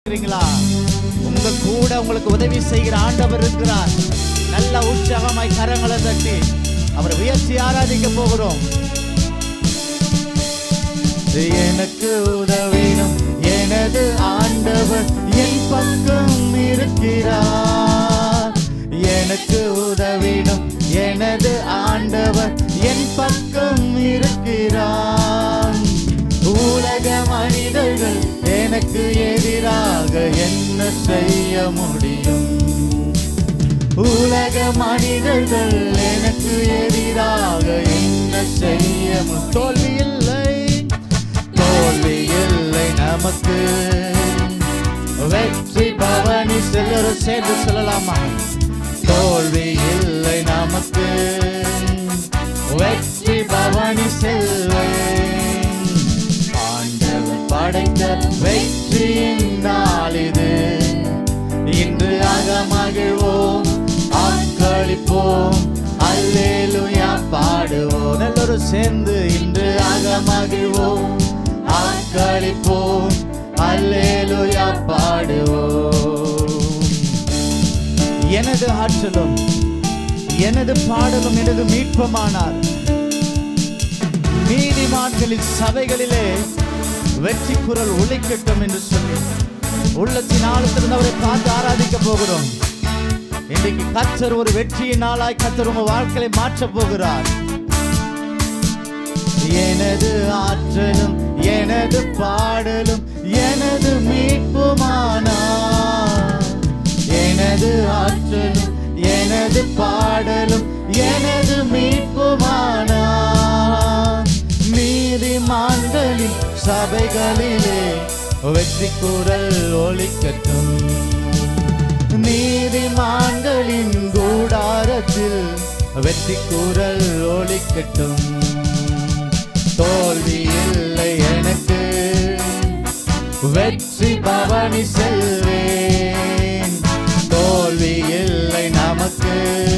இருக்கிறீங்களா உங்க கூட உங்களுக்கு உதவி செய்கிற ஆண்டவர் இருக்கிறார் நல்ல உற்சாகமாய் கரங்களை தட்டி அவரை உயர்த்தி ஆராதிக்க போகிறோம் எனக்கு உதவிடும் எனது ஆண்டவர் என் பக்கம் இருக்கிறார் எனக்கு உதவிடும் எனது ஆண்டவர் என் பக்கம் இருக்கிறார் உலக மனிதர்கள் எனக்கு எதிராக என்ன செய்ய முடியும் உலக மனிதர்கள் எனக்கு எதிராக என்ன செய்ய மு- தோல்வி இல்லை தோல்வி இல்லை நமக்கு வெற்றி பவனி செல்லரும் சேர்ந்து சொல்லலாமா தோல்வி இல்லை நமக்கு வெற்றி பவனி செல்வேன் ஆண்டவர் படைத்த வெற்றியின் நாள் இது இன்று அகமகிழ்வோம் ஆக்களிப்போம் அல்லேலுயா பாடுவோம் எல்லோரும் சேர்ந்து இன்று அகமகிழ்வோம் ஆக்களிப்போம் அல்லேலுயா பாடுவோம் எனது ஆற்றலும் எனது பாடலும் எனது மீட்பமானார் நீதிமான்களின் சபைகளிலே வெற்றி குரல் ஒலிக்கட்டும் என்று சொல்லி உள்ளத்தின் ஆழத்திலிருந்து அவரை பார்த்து ஆராதிக்க போகிறோம் இன்றைக்கு கத்தர் ஒரு வெற்றியின் நாளாய் கத்தர் உங்க வாழ்க்கையை மாற்றப் போகிறார் எனது ஆற்றலும் எனது பாடலும் எனது மீட்புமானார் எனது ஆற்றலும் எனது பாடலும் எனது மீட்புமானார் நீதிமான்களின் சபைகளிலே வெற்றி குரல் ஒலிக்கட்டும் நீதிமான்களின் கூடாரத்தில் வெற்றி குரல் ஒலிக்கட்டும் தோல்வி இல்லை எனக்கு வெற்றி பவனி செல்வேன் தோல்வி இல்லை நமக்கு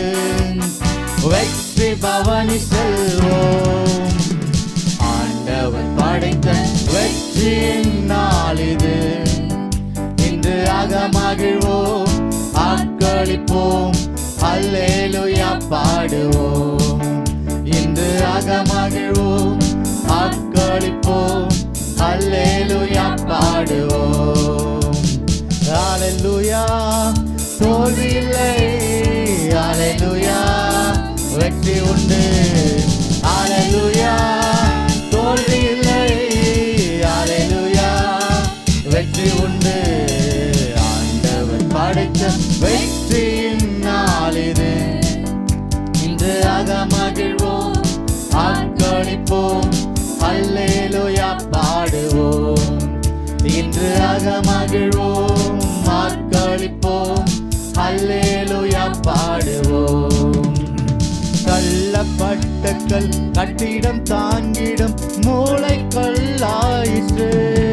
வெற்றி பவனி செல்வோம் ஆண்டவர் படைத்த வெற்றியின் நாள் இது இன்று அகமகிழ்வோம் ஆட்களிப்போம் அல்லேலுயா பாடுவோம் இன்று அகமகிழ்வோம் ஆட்களிப்போம் அல்லேலுயா பாடுவோம் ஹalleluya தோல்வி இல்லை ஹalleluya வெற்றி உண்டு ஹalleluya தோல்வி இல்லை ஹalleluya வெற்றி உண்டு ஆண்டவர் படைத்த வெற்றியின் நாள் இது இன்று அகமகிழ்வோம் ஆட்களிப்போம் அல்லேலுயா பாடுவோம் இன்று அகமகிழ்வோம் ஆட்களிப்போம் அல்லேலுயா பாடுவோம் கள்ளப்பட்ட கல் கட்டிடம் தாங்கிடும் மூளை கல்லாயிற்று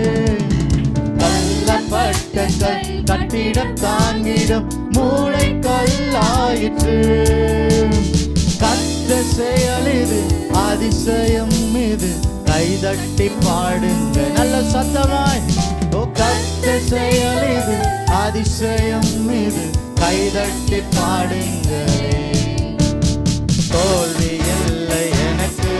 கள்ளப்பட்ட கல் கட்டிடம் தாங்கிடும் மூளை கல்லாயிற்று கத்த செயல் இது அதிசயம் இது கைதட்டி பாடுங்க நல்ல சத்தமாய் ஓ கத்த செயல் இது அதிசயம் இது கைதட்டி பாடுங்களே தோல்வி இல்லை எனக்கு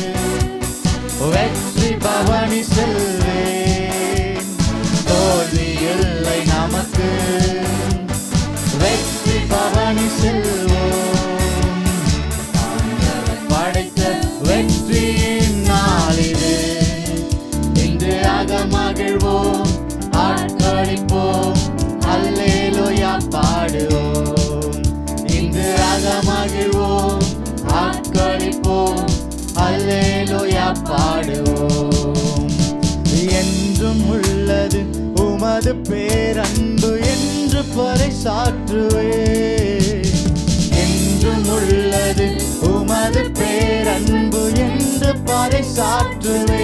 வெற்றி பவனி செல்வேன் தோல்வி இல்லை நமக்கு வெற்றி பவனி செல்வோம் ஆண்டவர் படைத்த வெற்றியின் நாள் இது இன்று அகமகிழ்வோம் ஆட்களிப்போம் அல்லேலுயா பாடுவோம் இன்று அகமகிழ்வோம் ஆட்களிப்போம் அல்லேலுயா பாடுவோம் என்றும் உள்ளது உமது பேரன்பு என்று பறைசாற்றுவே என்றும் உள்ளது உமது பேரன்பு என்று பறைசாற்றுவே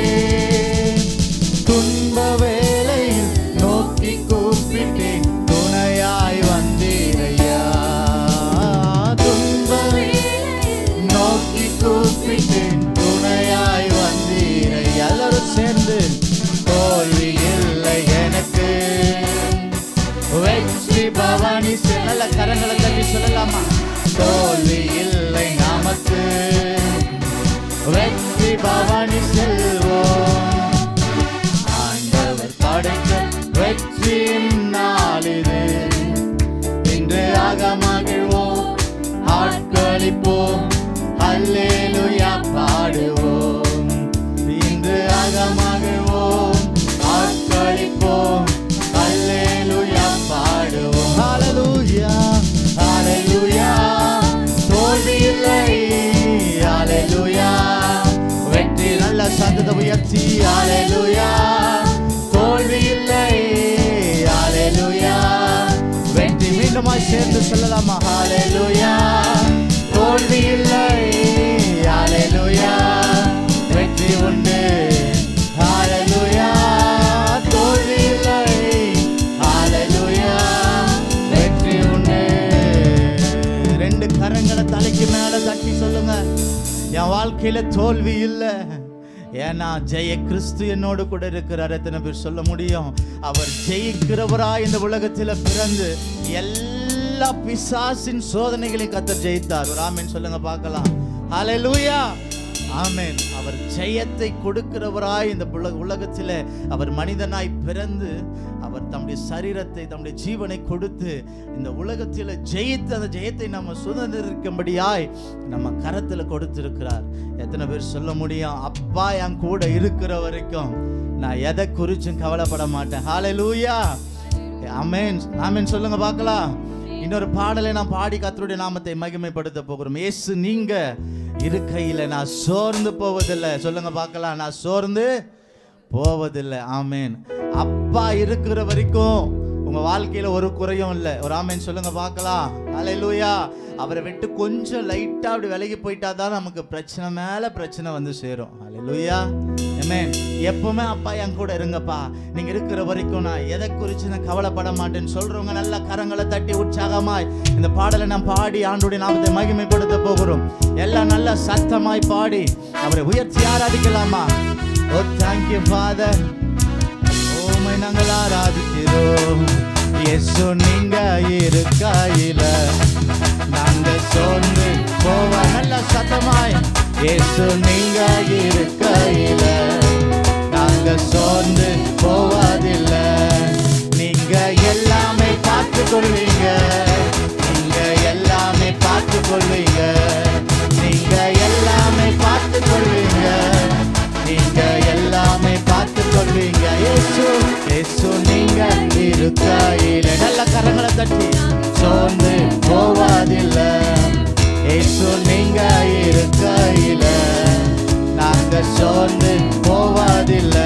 துன்ப வேளையில் நோக்கி கூப்பிட்டேன் துணையாய் வந்தீரையா துன்ப நோக்கி கூப்பிட்டேன் துணையாய் வந்தீரை எல்லாரும் சேர்ந்து தோல்வி இல்லை எனக்கு வெற்றி பவானி செல் நல்ல கரங்களை தட்டி சொல்லலாமா தோல்வி இல்லை நமக்கு வெற்றி பவானி செல்வோம் ஆண்டவர் படைத்த வெற்றியின் நாளிது இன்று ஆக மகிழ்வோம் ஆட்களிப்போம் அல்லேலுயா பாடுவோம் இன்று ஆக மகிழ்வோம் ஆட்களிப்போம் அல்லேலுயா பாடுவோம் ஹalleluya ஹalleluya தோல்வி இல்லை ஹalleluya வெற்றி நல்ல சந்தத உயர்த்தி ஹalleluya தோல்வி இல்லை ஹalleluya வெற்றி மீண்டுமாய் சேர்ந்து சொல்லலாமா ஹalleluya தோல்வி இல்லை ஹalleluya வெற்றி உண்டு ஹalleluya தோல்வி இல்லை ஹalleluya வெற்றி உண்டு ரெண்டு கரங்களை தலைக்கு மேல தட்டி சொல்லுங்க என் வாழ்க்கையில தோல்வி இல்லை ஏன்னா ஜெய கிறிஸ்து என்னோடு கூட இருக்கிறார் எத்தனை பேர் சொல்ல முடியும் அவர் ஜெயிக்கிறவராய் இந்த உலகத்தில் பிறந்து எல்லா பிசாசின் சோதனைகளையும் கத்தர் ஜெயித்தார் ஒரு ஆமீன் சொல்லுங்க பார்க்கலாம் ஹalleluya ஆமென் அவர் ஜெயத்தை கொடுக்கிறவராய் இந்த உலக உலகத்தில் அவர் மனிதனாய் பிறந்து அவர் தம்முடைய சரீரத்தை தம்முடைய ஜீவனை கொடுத்து இந்த உலகத்தில் ஜெயித்து அந்த ஜெயத்தை நம்ம சுதந்திரிக்கும்படியாய் நம்ம கரத்தில் கொடுத்திருக்கிறார் எத்தனை பேர் சொல்ல முடியும் அப்பா என் கூட இருக்கிற வரைக்கும் நான் எதை குறிச்சும் கவலைப்பட மாட்டேன் ஹalleluya ஆமென் ஆமென் சொல்லுங்க பார்க்கலாம் இன்னொரு பாடலை நான் பாடி கர்த்தருடைய நாமத்தை மகிமைப்படுத்த போகிறோம் இயேசு நீங்க இருக்கையில நான் சோர்ந்து போவதில்லை சொல்லுங்க பார்க்கலாம் நான் சோர்ந்து போவதில்லை ஆமென் அப்பா இருக்கிற வரைக்கும் உங்க வாழ்க்கையில ஒரு குறையும் இல்லை ஒரு ஆமென் சொல்லுங்க பார்க்கலாம் ஹalleluya அவரை விட்டு கொஞ்சம் லைட்டா அப்படி விலகி போயிட்டா தான் நமக்கு பிரச்சனை மேல பிரச்சனை வந்து சேரும் ஹalleluya ஆமென் எப்பவுமே அப்பா என் கூட இருங்கப்பா நீங்க இருக்கிற வரைக்கும் நான் எதை குறித்து நான் கவலைப்பட மாட்டேன்னு சொல்றவங்க நல்ல கரங்களை தட்டி உற்சாகமாய் இந்த பாடலை நான் பாடி ஆண்டுடைய நாமத்தை மகிமைப்படுத்த போகிறோம் எல்லாம் நல்ல சத்தமாய் பாடி அவரை உயர்த்தி ஆராதிக்கலாமா ஓ தேங்க்யூ ஃபாதர் உம்மை நாங்கள் ஆராதிக்கிறோம் இயேசு நீங்க இருக்கையில நாங்க சோர்ந்து போவ நல்ல சத்தமாய் இயேசு நீங்க இருக்கையில நாங்க சோர்ந்து போவதில்லை நீங்க எல்லாமே பார்த்து கொள்வீங்க நீங்க எல்லாமே பார்த்து கொள்வீங்க நீங்க எல்லாமே பார்த்து கொள்வீங்க நீங்க எல்லாமே பார்த்து கொள்வீங்க இயேசு இயேசு நீங்க இருக்கையில நல்ல கரங்களை தட்டி சோர்ந்து போவதில்லை இயேசு நீங்க இருக்கையில நாங்க சோர்ந்து போவதில்லை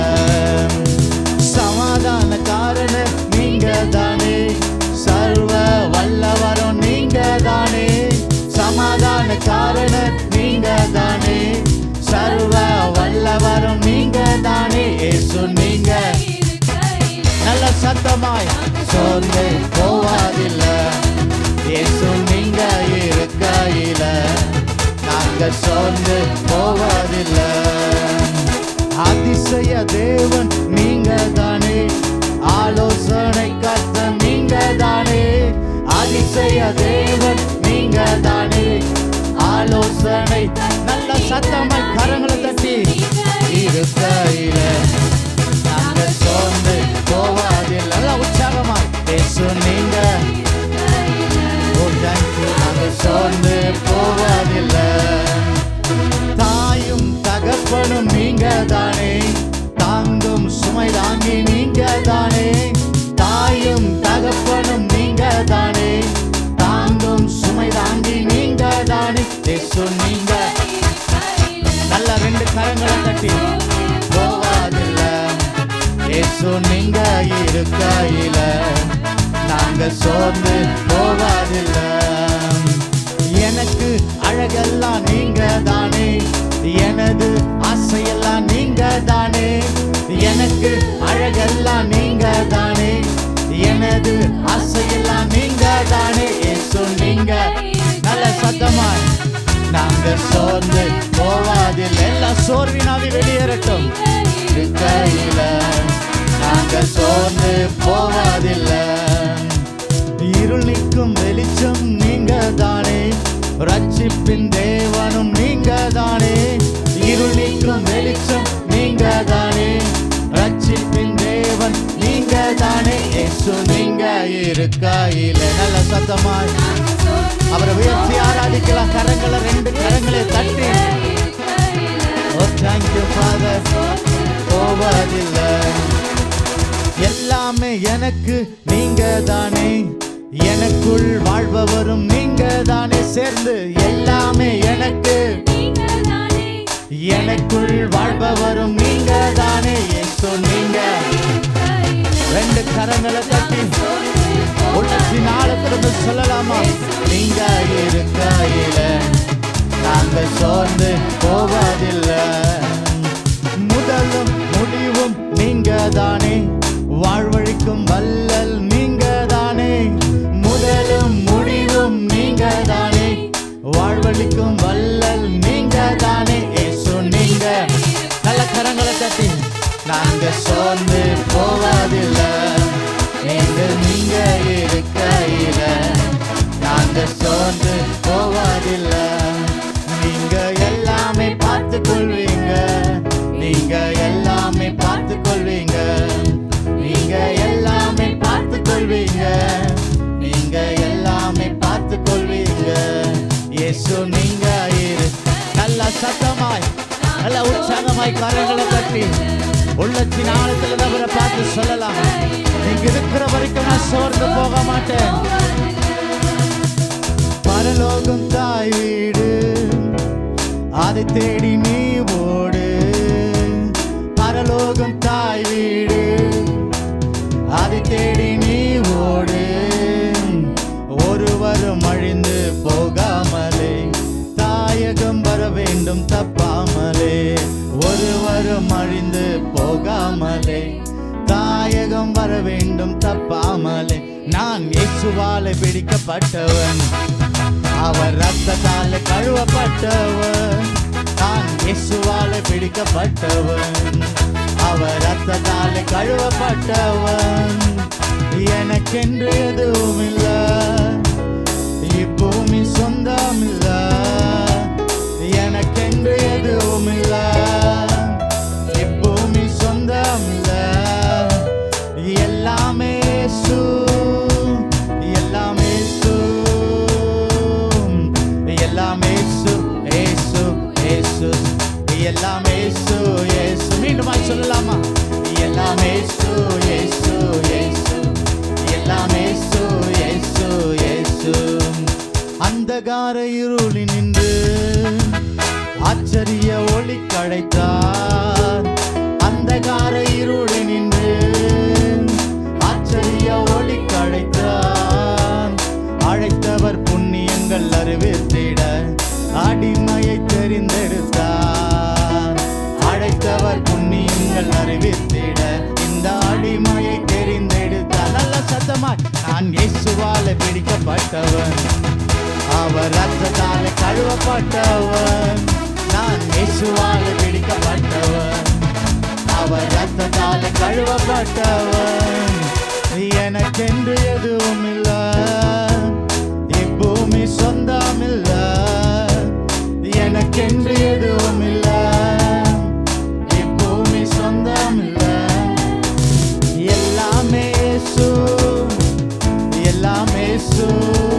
சமாதான காரணம் நீங்க தானே சர்வ வல்லவரும் நீங்க தானே சமாதான காரணம் நீங்க தானே சர்வ வல்லவரும் நீங்க தானே இயேசு நீங்க நல்ல சத்தமாய் சோர்ந்து போவதில்லை இயேசு நீங்க இருக்கையில நாங்க சோர்ந்து போவதில்லை அதிசய தேவன் நீங்க தானே ஆலோசனை கத்த நீங்க தானே அதிசய தேவன் நீங்க தானே ஆலோசனை நல்ல சத்தமாய் கரங்களை தட்டி இருக்கையில நாங்க சோர்ந்து போவதில்லை நல்ல உற்சாகமாய் பேசு நீங்க ஓ தேங்க்யூ நாங்க சோர்ந்து போவதில்லை தாயும் தகப்பனும் நீங்க தானே தாங்கும் சுமை தாங்கி நீங்க தானே தாயும் தகப்பனும் நீங்க தானே தாங்கும் சுமை தாங்கி நீங்க தானே இயேசு நீங்க நல்ல ரெண்டு கரங்களை தட்டி போவாதில்லை இயேசு நீங்க இருக்கையில நாங்க சோர்ந்து போவதில்லை எனக்கு அழகெல்லாம் நீங்க தானே எனது ஆசையெல்லாம் நீங்க தானே எனக்கு அழகெல்லாம் நீங்க தானே எனது ஆசையெல்லாம் நீங்க தானே இயேசு நீங்க நல்ல சத்தமாய் நாங்க சோர்ந்து போவாதில்லை எல்லா சோர்வினாவி வெளியேறட்டும் இருக்கையில நாங்க சோர்ந்து போவதில்லை ரட்சிப்பின் தேவனும் நீங்க தானே இருள் நீக்கும் வெளிச்சம் நீங்க தானே ரட்சிப்பின் தேவன் நீங்க தானே இயேசு நீங்க இருக்கையில நல்ல சத்தமாய் அவரை உயர்த்தி ஆராதிக்கலாம் கரங்களை ரெண்டு கரங்களை தட்டி ஓ தேங்க்யூ ஃபாதர் போவதில்லை எல்லாமே எனக்கு நீங்க தானே எனக்குள் வாழ்பவரும் நீங்க தானே சேர்ந்து எல்லாமே எனக்கு எனக்குள் வாழ்பவரும் நீங்க தானே இயேசு நீங்க ரெண்டு கரங்களை தட்டி உள்ளத்தின் ஆழத்திலிருந்து சொல்லலாமா நீங்க இருக்கையில நாங்க சோர்ந்து போவதில்லை முதலும் முடிவும் நீங்க தானே வாழ்வழிக்கும் வல்லல் நீங்க தானே முதலும் முடிவும் நீங்க தானே வாழ்வழிக்கும் வல்லல் நீங்க தானே ஏசு நீங்க நல்ல கரங்களை தட்டி நாங்க சோர்ந்து போவதில்லை நீங்க நீங்க இருக்கையில நாங்க சோர்ந்து போவதில்லை நீங்க எல்லாமே பார்த்து கொள்வீங்க நீங்க எல்லாமே பார்த்து கொள்வீங்க நீங்க எல்லாமே பார்த்து கொள்வீங்க நீங்க எல்லாமே பார்த்து கொள்வீங்க இயேசு நீங்க இரு நல்ல சத்தமாய் நல்ல உற்சாகமாய் கரங்களை கட்டி உள்ளத்தின் ஆழத்துல அவரை பார்த்து சொல்லலாம் நீங்க இருக்கிற வரைக்கும் நான் சோர்ந்து போக மாட்டேன் பரலோகம் தாய் வீடு அதை தேடி நீ ஓடு பரலோகம் தாய் வீடு அதை தேடி நீ ஓடு ஒருவரும் அழிந்து போகாமலே தாயகம் வர வேண்டும் தப்பாமலே ஒருவரும் அழிந்து போகாமலே தாயகம் வர வேண்டும் தப்பாமலே நான் இயேசுவால பிடிக்கப்பட்டவன் அவர் ரத்தத்தால கழுவப்பட்டவன் நான் இயேசுவால பிடிக்கப்பட்டவன் அவர் ரத்தத்தால கழுவப்பட்டவன் எனக்கென்று எதுவும் இல்ல இப்பூமி சொந்தம் இல்ல எனக்கென்று எதுவும் இல்ல இப்பூமி சொந்தம் இல்ல எல்லாமே இயேசு எல்லாமே இயேசு எல்லாமே இயேசு இயேசு இயேசு எல்லாமே இயேசு இயேசு மீண்டுமாய் சொல்லலாமா எல்லாமே இயேசு இயேசு இயேசு எல்லாமே இயேசு இயேசு இயேசு அந்தகார இருளி நின்று ஆச்சரிய ஒளி கழைத்தார் அந்தகார இருளி நின்று ஆச்சரிய ஒளி கழைத்தார் அழைத்தவர் புண்ணியங்கள் அறிவித்திட அடிமையை தெரிந்தெடுத்தார் அழைத்தவர் புண்ணியங்கள் அறிவித்திட இந்த அடிமையை தெரிந்தெடுத்தார் நல்ல சத்தமாய் நான் இயேசுவால பிடிக்கப்பட்டவன் அவர் ரத்தத்தால கழுவப்பட்டவன் நான் இயேசுவால பிடிக்கப்பட்டவன் அவர் ரத்தத்தால கழுவப்பட்டவன் எனக்கென்று எதுவும் இல்ல இப்பூமி சொந்தம் இல்ல எனக்கென்று எதுவும் இல்ல இப்பூமி சொந்தம் இல்ல எல்லாமே இயேசு எல்லாமே இயேசு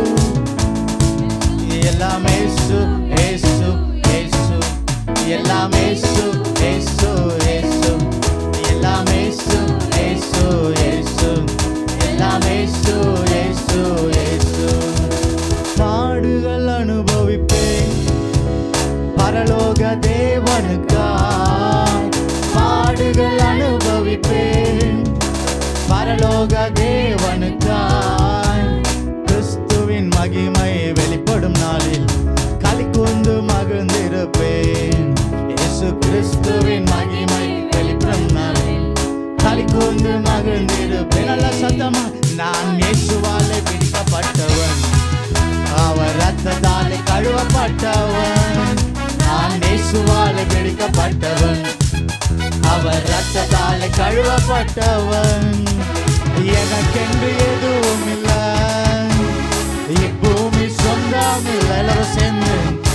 எல்லாமே இயேசு இயேசு இயேசு எல்லாமே இயேசு இயேசு இயேசு எல்லாமே இயேசு இயேசு இயேசு எல்லாமே இயேசு இயேசு இயேசு பாடுகள் அனுபவிப்பேன் பரலோக தேவனுக்காய் பாடுகள் அனுபவிப்பேன் பரலோக தேவனுக்காய் கிறிஸ்துவின் மகிமை வெளிப்படும் நாளில் கலிக்கூந்து மகிழ்ந்திருப்பேன் இயேசு கிறிஸ்துவின் மகிமை வெளிப்படும் நாளில் கலிக்கூந்து மகிழ்ந்திருப்பேன் நல்ல சத்தமா நான் இயேசுவாலே பிடிக்கப்பட்டவன் அவர் ரத்தத்தாலே கழுவப்பட்டவன் நான் இயேசுவாலே பிடிக்கப்பட்டவன் அவர் ரத்தத்தாலே கழுவப்பட்டவன் எனக்கென்று எதுவும் இல்ல இப்பூமி சொந்தம் இல்ல எல்லாரும் சேர்ந்து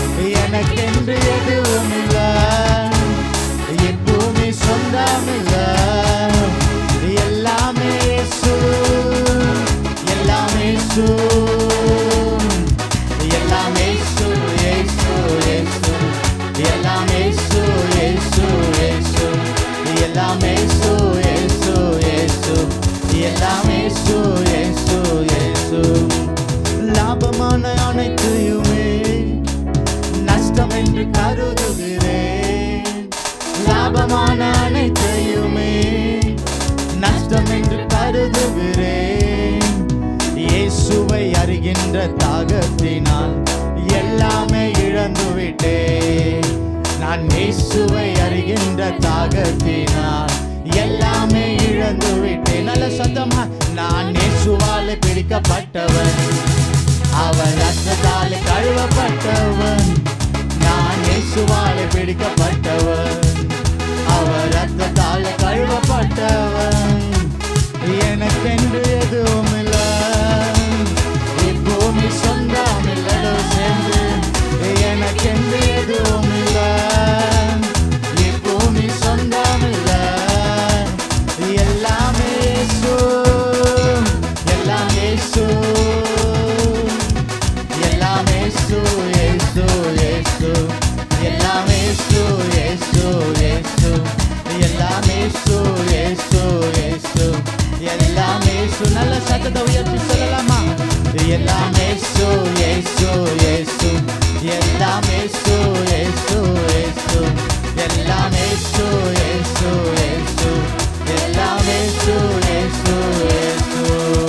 அறிகின்ற தாகத்தினால் எல்லாமே இழந்து விட்டேன் நான் இயேசுவை அறிகின்ற தாகத்தினால் எல்லாமே இழந்து விட்டேன் நல்ல சத்தமா நான் இயேசுவாலே பிடிக்கப்பட்டவன் அவர் ரத்தத்தால் கழுவப்பட்டவன் நான் இயேசுவாலே பிடிக்கப்பட்டவன் அவர் ரத்தத்தால் கழுவப்பட்டவன் எனக்கென்று எதுவும் இல்ல இப்பூமி சொந்தம் இல்லடோ சேர்ந்து எனக்கென்று எதுவும் இல்ல இப்பூமி சொந்தம் இல்ல எல்லாமே இயேசு எல்லாம் இயேசு எல்லாம் இயேசு இயேசு இயேசு எல்லாம் இயேசு இயேசு இயேசு எல்லாம் இயேசு இயேசு இயேசு எல்லாம் இயேசு நல்ல சத்தத்தை உயர்த்தி சொல்லலாமா எல்லாம் இயேசு இயேசு இயேசு எல்லாம் இயேசு இயேசு இயேசு எல்லாம் இயேசு இயேசு இயேசு எல்லாம் இயேசு இயேசு இயேசு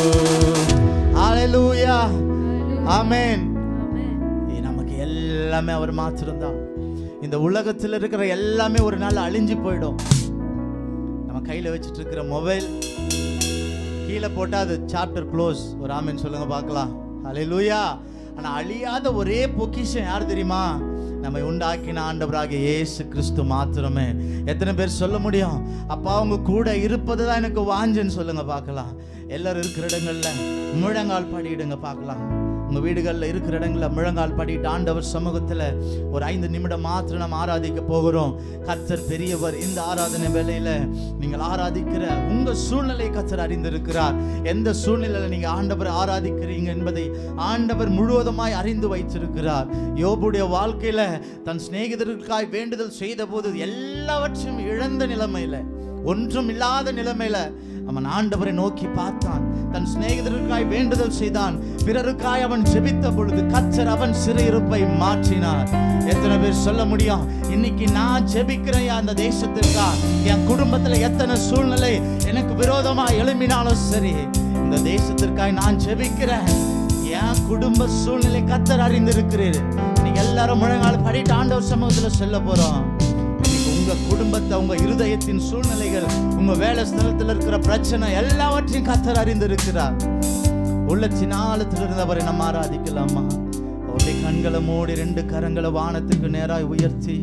ஹalleluya ஆமென் ஏ, நமக்கு எல்லாமே அவர் மாத்திரம்தான் இந்த உலகத்தில் இருக்கிற எல்லாமே ஒரு நாள் அழிஞ்சு போயிடும் நம்ம கையில் வச்சுட்டு இருக்கிற மொபைல் கீழே போட்டால் அது சாப்டர் க்ளோஸ் ஒரு ஆமென் சொல்லுங்க பார்க்கலாம் ஹalleluya ஆனா அழியாத ஒரே பொக்கிஷம் யார் தெரியுமா நம்மை உண்டாக்கின ஆண்டவராகிய இயேசு கிறிஸ்து மாத்திரமே எத்தனை பேர் சொல்ல முடியும் அப்பா அவங்க கூட இருப்பது தான் எனக்கு வாஞ்சன்னு சொல்லுங்க பார்க்கலாம் எல்லாரும் இருக்கிற இடங்கள்ல முழங்கால் பாடிடுங்க பார்க்கலாம் உங்க வீடுகளில் இருக்கிற இடங்கள்ல முழங்கால் பாடிட்டு ஆண்டவர் சமூகத்துல ஒரு ஐந்து நிமிடம் மாத்திரம் நம்ம ஆராதிக்க போகிறோம் கர்த்தர் பெரியவர் இந்த ஆராதனை வேளையில நீங்கள் ஆராதிக்கிற உங்க சூழ்நிலை கர்த்தர் அறிந்திருக்கிறார் எந்த சூழ்நிலையில நீங்க ஆண்டவர் ஆராதிக்கிறீங்க என்பதை ஆண்டவர் முழுவதுமாய் அறிந்து வைத்திருக்கிறார் யோபுடைய வாழ்க்கையில தன் சிநேகிதர்களுக்காய் வேண்டுதல் செய்த போது எல்லாவற்றையும் இழந்த நிலைமையில ஒன்றும் இல்லாத நிலைமையில அவன் ஆண்டவரை நோக்கி பார்த்தான் தன் சிநேகிதருக்காய் வேண்டுதல் செய்தான் பிறருக்காய் அவன் ஜெபித்த பொழுது கச்சர் அவன் சிறையிருப்பை மாற்றினார் எத்தனை பேர் சொல்ல முடியும் இன்னைக்கு நான் ஜெபிக்கிறேன் அந்த தேசத்திற்கா என் குடும்பத்துல எத்தனை சூழ்நிலை எனக்கு விரோதமா எழும்பினாலும் சரி இந்த தேசத்திற்காய் நான் ஜெபிக்கிறேன் என் குடும்ப சூழ்நிலை கத்தர் அறிந்திருக்கிறீர் நீங்க எல்லாரும் முழங்கால் படிட்டு ஆண்டவர் சமூகத்துல சொல்ல போறோம் இன்னைக்கு உங்க குடும்பத்தை உங்க இருதயத்தின் சூழ்நிலைகள் உங்க வேலை ஸ்தலத்தில் இருக்கிற பிரச்சனை எல்லாவற்றையும் கத்தர் அறிந்திருக்கிறார் உள்ளத்தின் ஆழத்தில் இருந்தவரை நம்ம ஆராதிக்கலாமா அவருடைய கண்களை மூடி ரெண்டு கரங்களை வானத்துக்கு நேராய் உயர்த்தி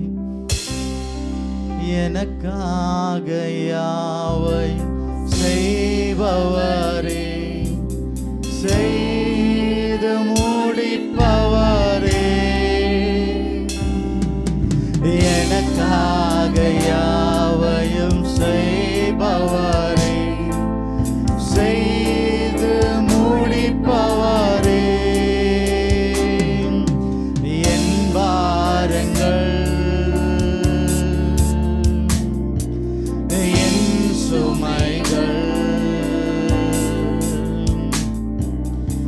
எனக்காக யாவை செய்பவரே செய்து முடிப்பவரே எனக்காக யாவையும் செய்பவரே செய்து முடிப்பவரே என் பாரங்கள் என் சுமைகள்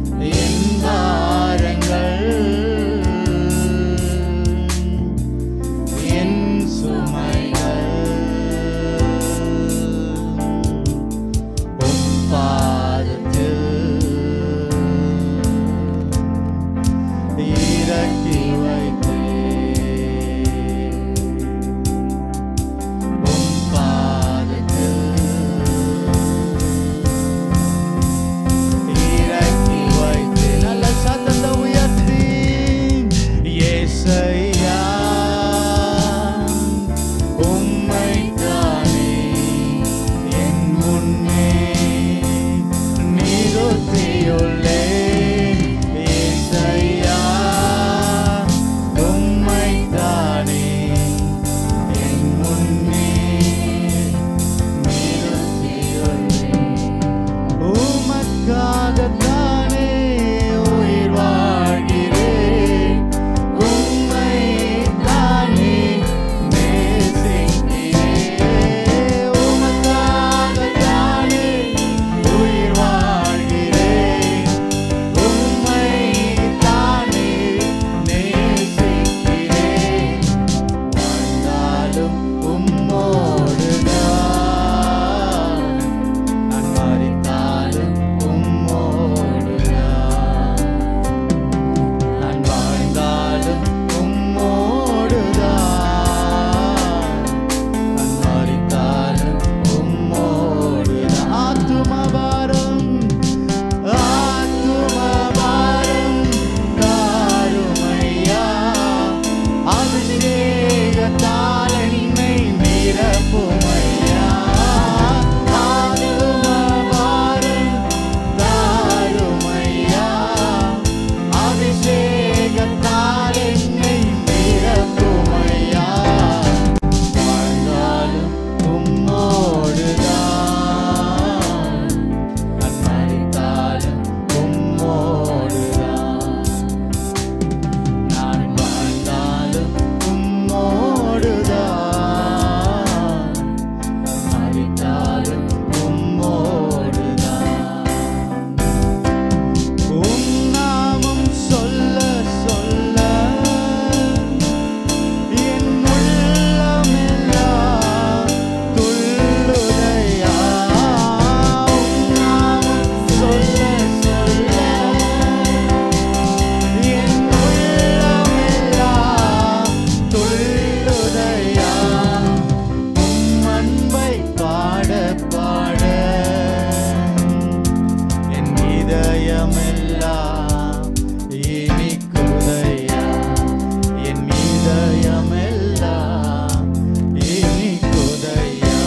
இதயமெல்லாம் இனிக்குதையா என் இதயமெல்லாம் இனிக்குதையா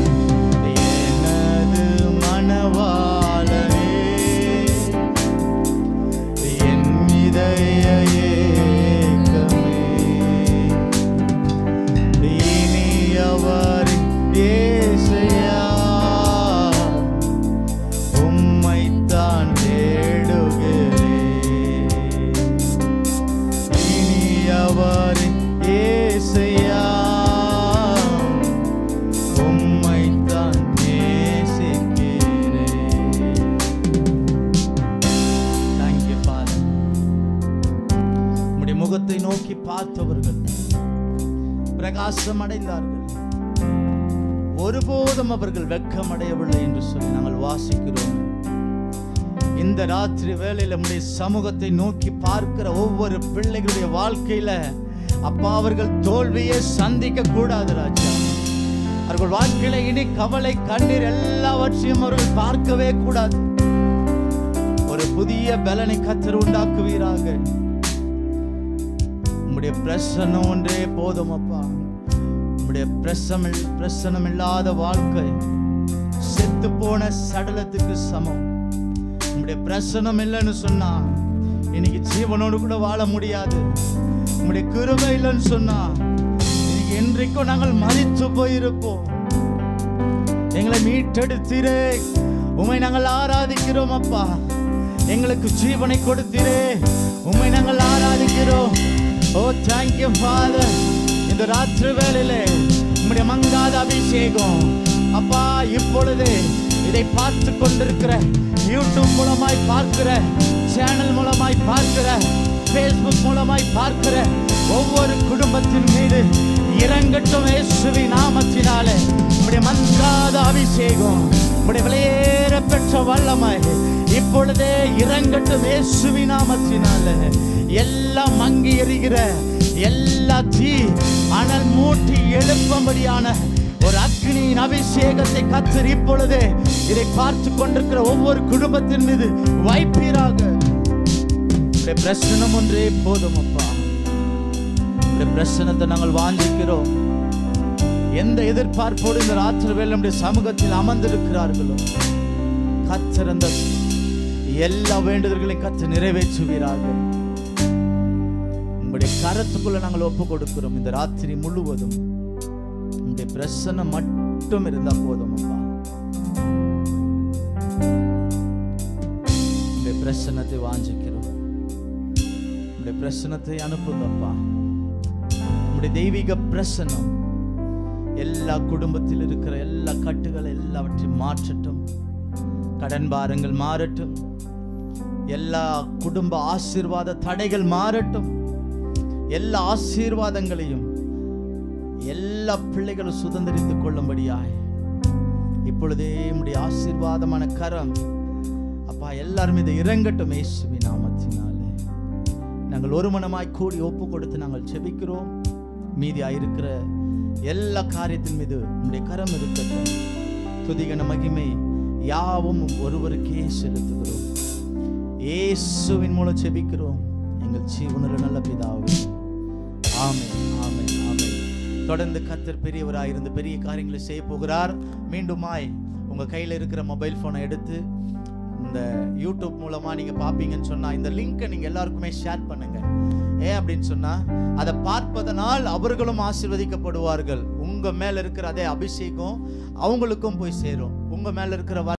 எனது மனவாளனே என் இதய ஏக்கமே இனி அவர் ஏசையா உம்மைத்தான் தேடுகிறேன் இனி அவர் ஏசையா உம்மைத்தான் நேசிக்கிறேன் தேங்க்யூ ஃபாதர் உம்முடைய முகத்தை நோக்கி பார்த்தவர்கள் பிரகாசம் அடைந்தார்கள் ஒருபோதும் அவர்கள் வெட்கமடையவில்லை என்று சொல்லி நாங்கள் வாசிக்கிறோம் இந்த ராத்திரி வேளையில நம்முடைய சமூகத்தை நோக்கி பார்க்கிற ஒவ்வொரு பிள்ளைகளுடைய வாழ்க்கையில அப்பா அவர்கள் தோல்வியை சந்திக்க கூடாது ராஜா அவர்கள் வாழ்க்கையில இனி கவலை கண்ணீர் எல்லாவற்றையும் அவர்கள் பார்க்கவே கூடாது ஒரு புதிய பலனை கத்தர் உண்டாக்குவீராக உம்முடைய பிரசன்னம் ஒன்றே போதும் அப்பா உம்முடைய பிரசம் பிரசனம் இல்லாத வாழ்க்கை செத்து போன சடலத்துக்கு சமம் உம்முடைய பிரசனம் இல்லைன்னு சொன்னா இன்னைக்கு ஜீவனோடு கூட வாழ முடியாது உம்முடைய கிருபை இல்லைன்னு சொன்னா இன்னைக்கு என்றைக்கும் நாங்கள் மதித்து போயிருப்போம் எங்களை மீட்டெடுத்தீரே உம்மை நாங்கள் ஆராதிக்கிறோம் அப்பா எங்களுக்கு ஜீவனை கொடுத்தீரே உம்மை நாங்கள் ஆராதிக்கிறோம் ஓ தேங்க்யூ ஃபாதர் இந்த ராத்திரி வேளையிலே உம்முடைய மங்காத அபிஷேகம் அப்பா இப்பொழுது இதை பார்த்து கொண்டிருக்கிற யூடியூப் மூலமாய் பார்க்கிற சேனல் மூலமாய் பார்க்கிற ஃபேஸ்புக் மூலமாய் பார்க்கிற ஒவ்வொரு குடும்பத்தின் மீது இறங்கட்டும் இயேசுவி நாமத்தினாலே உம்முடைய மன்றாத அபிஷேகம் உம்முடைய விலையேற பெற்ற வல்லமை இப்பொழுதே இறங்கட்டும் இயேசுவி நாமத்தினாலே எல்லாம் மங்கி எரிகிற எல்லா தீ அனல் மூட்டி எழுப்பும்படியான ஒரு அக்னியின் அபிஷேகத்தை கத்தர் இப்பொழுது இதை பார்த்து கொண்டிருக்கிற ஒவ்வொரு குடும்பத்தின் மீது வைப்பீராக உடைய பிரசனம் ஒன்றே போதும் அப்பா உடைய பிரசனத்தை நாங்கள் வாஞ்சிக்கிறோம் எந்த எதிர்பார்ப்போடு இந்த ராத்திரி வேலை நம்முடைய சமூகத்தில் அமர்ந்திருக்கிறார்களோ கத்தர் அந்த எல்லா வேண்டுதல்களையும் கத்து நிறைவேற்றுவீராக உங்களுடைய கரத்துக்குள்ள நாங்கள் ஒப்பு கொடுக்கிறோம் இந்த ராத்திரி முழுவதும் உங்களுடைய பிரசனம் மட்டும் இருந்தா போதும் அப்பா உங்களுடைய பிரசனத்தை வாஞ்சிக்கிறோம் உங்களுடைய பிரசனத்தை அனுப்புங்கப்பா உங்களுடைய தெய்வீக பிரசனம் எல்லா குடும்பத்தில் இருக்கிற எல்லா கட்டுகள் எல்லாவற்றையும் மாற்றட்டும் கடன் பாரங்கள் மாறட்டும் எல்லா குடும்ப ஆசீர்வாத தடைகள் மாறட்டும் எல்லா ஆசீர்வாதங்களையும் எல்லா பிள்ளைகளும் சுதந்திரித்துக் கொள்ளும்படியாய் இப்பொழுதே உம்முடைய ஆசீர்வாதமான கரம் அப்பா எல்லாரும் இதை இறங்கட்டும் இயேசுவி நாமத்தினாலே நாங்கள் ஒரு மனமாய் கூடி ஒப்பு கொடுத்து நாங்கள் செபிக்கிறோம் மீதியாயிருக்கிற எல்லா காரியத்தின் மீது உம்முடைய கரம் இருக்கட்டும் துதிகன மகிமை யாவும் ஒருவருக்கே செலுத்துகிறோம் இயேசுவின் மூலம் செபிக்கிறோம் எங்கள் ஜீவனுள்ள நல்ல பிதாவே ஆமென் ஆமென் ஆமென் தொடர்ந்து கத்தர் பெரியவராய் இருந்து பெரிய காரியங்களை செய்ய போகிறார் மீண்டுமாய் உங்க கையில இருக்கிற மொபைல் போனை எடுத்து இந்த யூடியூப் மூலமா நீங்க பாப்பீங்கன்னு சொன்னா இந்த லிங்கை நீங்க எல்லாருக்குமே ஷேர் பண்ணுங்க ஏன் அப்படின்னு சொன்னா அதை பார்ப்பதனால் அவர்களும் ஆசீர்வதிக்கப்படுவார்கள் உங்க மேல இருக்கிற அதே அபிஷேகம் அவங்களுக்கும் போய் சேரும் உங்க மேல இருக்கிற